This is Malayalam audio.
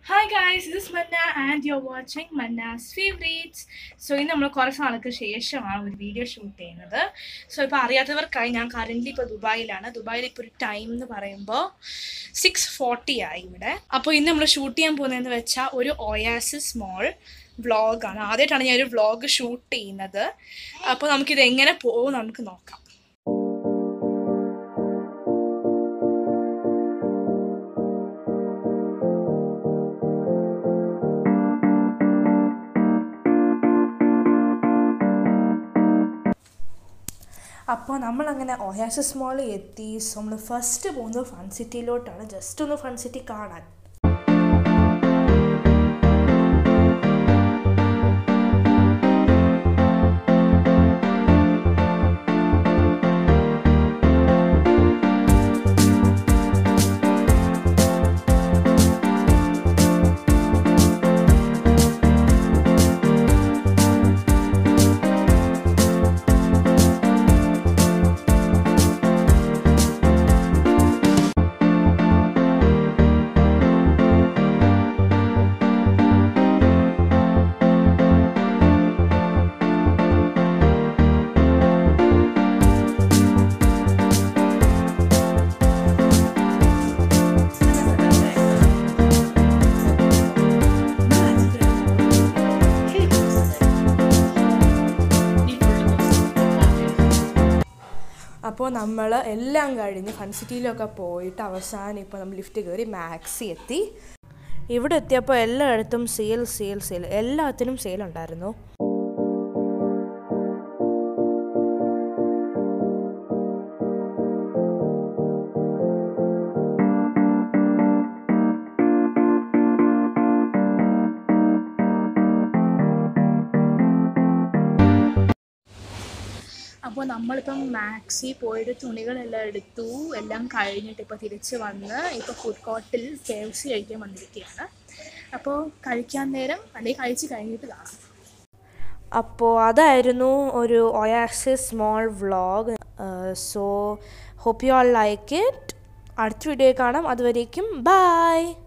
hi guys this Manna and you are watching Manna's favourites so ഇന്ന് നമ്മൾ കുറച്ച് നാൾക്ക് ശേഷമാണ് ഒരു വീഡിയോ ഷൂട്ട് ചെയ്യുന്നത് സോ ഇപ്പോൾ അറിയാത്തവർക്കായി ഞാൻ കറൻ്റ് ഇപ്പോൾ ദുബായിലാണ് ദുബായിൽ ഇപ്പോൾ ഒരു ടൈം എന്ന് പറയുമ്പോൾ സിക്സ് ഫോർട്ടി ആയി ഇവിടെ അപ്പോൾ ഇന്ന് നമ്മൾ ഷൂട്ട് ചെയ്യാൻ പോകുന്നതെന്ന് വെച്ചാൽ ഒരു ഒയാസിസ് മോൾ വ്ളോഗാണ് ആദ്യമായിട്ടാണ് ഞാൻ ഒരു വ്ളോഗ് ഷൂട്ട് ചെയ്യുന്നത് അപ്പോൾ നമുക്കിത് എങ്ങനെ പോകും നമുക്ക് നോക്കാം അപ്പോൾ നമ്മളങ്ങനെ ഒയാസിസ് മോളിൽ എത്തി സോ നമ്മൾ ഫസ്റ്റ് പോകുന്നത് ഫൺ സിറ്റിയിലോട്ടാണ് ജസ്റ്റ് ഒന്ന് ഫൺ സിറ്റി കാണാൻ അപ്പോൾ നമ്മൾ എല്ലാം കഴിഞ്ഞ് ഫൺ സിറ്റിയിലൊക്കെ പോയിട്ട് അവസാനം ഇപ്പോൾ നമ്മൾ ലിഫ്റ്റ് കയറി മാക്സി എത്തി ഇവിടെ എത്തിയപ്പോൾ എല്ലായിടത്തും സെയിൽ സെയിൽ സെയിൽ എല്ലാത്തിനും സെയിൽ ഉണ്ടായിരുന്നു അപ്പോൾ നമ്മളിപ്പം മാക്സി പോയിട്ട് തുണികളെല്ലാം എടുത്തു എല്ലാം കഴിഞ്ഞിട്ട് ഇപ്പോൾ തിരിച്ച് വന്ന് ഇപ്പോൾ ഫുഡ് കോർട്ടിൽ കെ എഫ് സി കഴിക്കാൻ വന്നിരിക്കുകയാണ് അപ്പോൾ കഴിക്കാൻ നേരം അല്ലെങ്കിൽ കഴിച്ച് കഴിഞ്ഞിട്ട് കാണാം അപ്പോൾ അതായിരുന്നു ഒരു oasis small vlog so hope you all like it അടുത്ത വീഡിയോ കാണാം അതുവരേക്കും ബൈ